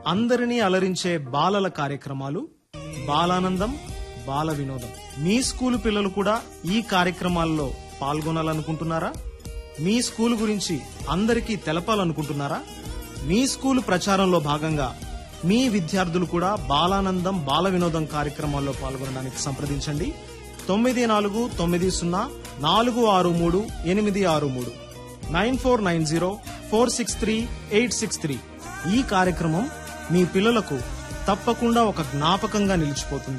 అందరినీ అలరించే బాలల కార్యక్రమాలు బాలానందం బాల వినోదం మీ స్కూలు పిల్లలు కూడా ఈ కార్యక్రమాల్లో పాల్గొనాలనుకుంటున్నారా మీ స్కూలు గురించి అందరికీ తెలపాలనుకుంటున్నారా మీ స్కూలు ప్రచారంలో భాగంగా మీ విద్యార్థులు కూడా బాలానందం బాల వినోదం కార్యక్రమాల్లో పాల్గొనడానికి సంప్రదించండి తొమ్మిది నాలుగు తొమ్మిది సున్నా నాలుగు ఆరు మూడు ఎనిమిది ఆరు మూడు nine four nine zero four six three eight six three ఈ కార్యక్రమం మీ పిల్లలకు తప్పకుండా ఒక జ్ఞాపకంగా నిలిచిపోతుంది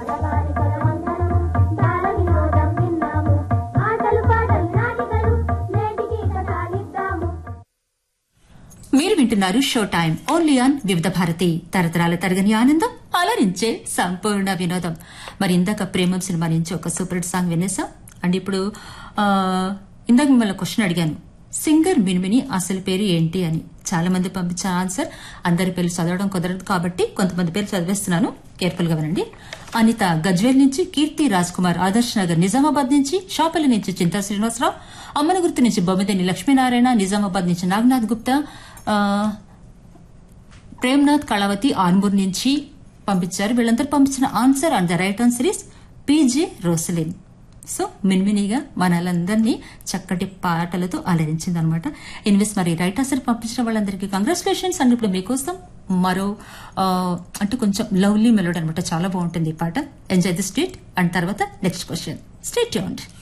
బాల వినోదం విన్నాము ఆటలు పాటలు నాటికలు నేటికి కథాలిద్దాము మీరు వింటున్నారు షో టైం ఓన్లీ ఆన్ వివిధ భారతి తరతరాల తరగని ఆనందం అలరించే సంపూర్ణ వినోదం మరి ఇందాక ప్రేమం సినిమా నుంచి ఒక సూపర్ హిట్ సాంగ్ వినేసాం అండ్ ఇప్పుడు ఆ, ఇందాక మిమ్మల్ని క్వశ్చన్ అడిగాను సింగర్ మినిమిని అసలు పేరు ఏంటి అని చాలా మంది పంపించిన ఆన్సర్ అందరి పేర్లు చదవడం కుదరదు కాబట్టి కొంతమంది పేర్లు చదివేస్తున్నాను కేర్ఫుల్ గా వినండి అనిత గజ్వేల్ నుంచి కీర్తి రాజ్ కుమార్ ఆదర్శ్ నగర్ నిజామాబాద్ నుంచి షాపల్లి నుంచి చింతా శ్రీనివాసరావు అమ్మనగుర్తి నుంచి బొమ్మిదేని లక్ష్మీనారాయణ నిజామాబాద్ నుంచి నాగనాథ్ గుప్తా ఆ, ప్రేమ్నాథ్ కళావతి ఆన్మూర్ నుంచి పంపించారు వీళ్ళందరూ పంపించిన answer and the right answer is PJ Rosalin so మిన్మినిగా మనలందరినీ చక్కటి పాటలతో అలరించింది అనమాట ఇన్వెస్ మరి రైట్ ఆన్సర్ పంపించిన వాళ్ళందరికీ కంగ్రాచులేషన్స్ అండ్ ఇప్పుడు మీకోసం మరో ఆ, అంటే కొంచెం లవ్లీ మెలోడ్ అనమాట చాలా బాగుంటుంది ఈ పాట ఎంజాయ్ ది స్ట్రీట్ అండ్ తర్వాత నెక్స్ట్ క్వశ్చన్ స్ట్రీట్ యూండ్